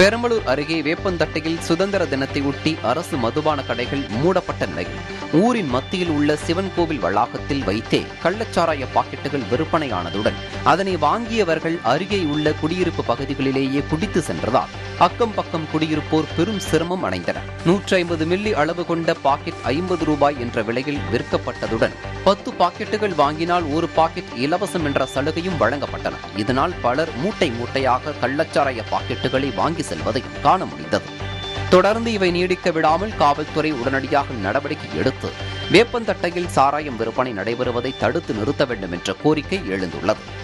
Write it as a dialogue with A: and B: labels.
A: பெரம்பலூர் அருகே வேப்பந்தட்டையில் சுதந்திர தினத்தை ஒட்டி அரசு மதுபான கடைகள் மூடப்பட்ட நிலையில் ஊரின் மத்தியில் உள்ள சிவன் கோவில் வளாகத்தில் வைத்தே கள்ளச்சாராய பாக்கெட்டுகள் விற்பனையானதுடன் அதனை வாங்கியவர்கள் அருகே உள்ள குடியிருப்பு பகுதிகளிலேயே குடித்து சென்றதால் அக்கம் பக்கம் குடியிருப்போர் பெரும் சிரமம் அடைந்தனர் நூற்றி ஐம்பது மில்லி அளவு கொண்ட பாக்கெட் ஐம்பது ரூபாய் என்ற விலையில் விற்கப்பட்டதுடன் பத்து பாக்கெட்டுகள் வாங்கினால் ஒரு பாக்கெட் இலவசம் என்ற சலுகையும் வழங்கப்பட்டன இதனால் பலர் மூட்டை மூட்டையாக கள்ளச்சாராய பாக்கெட்டுகளை வாங்கி செல்வதையும் காண முடிந்தது தொடர்ந்து இவை நீடிக்க விடாமல் காவல்துறை உடனடியாக நடவடிக்கை எடுத்து வேப்பந்தட்டையில் சாராயம் விற்பனை நடைபெறுவதை தடுத்து நிறுத்த வேண்டும் என்ற கோரிக்கை எழுந்துள்ளது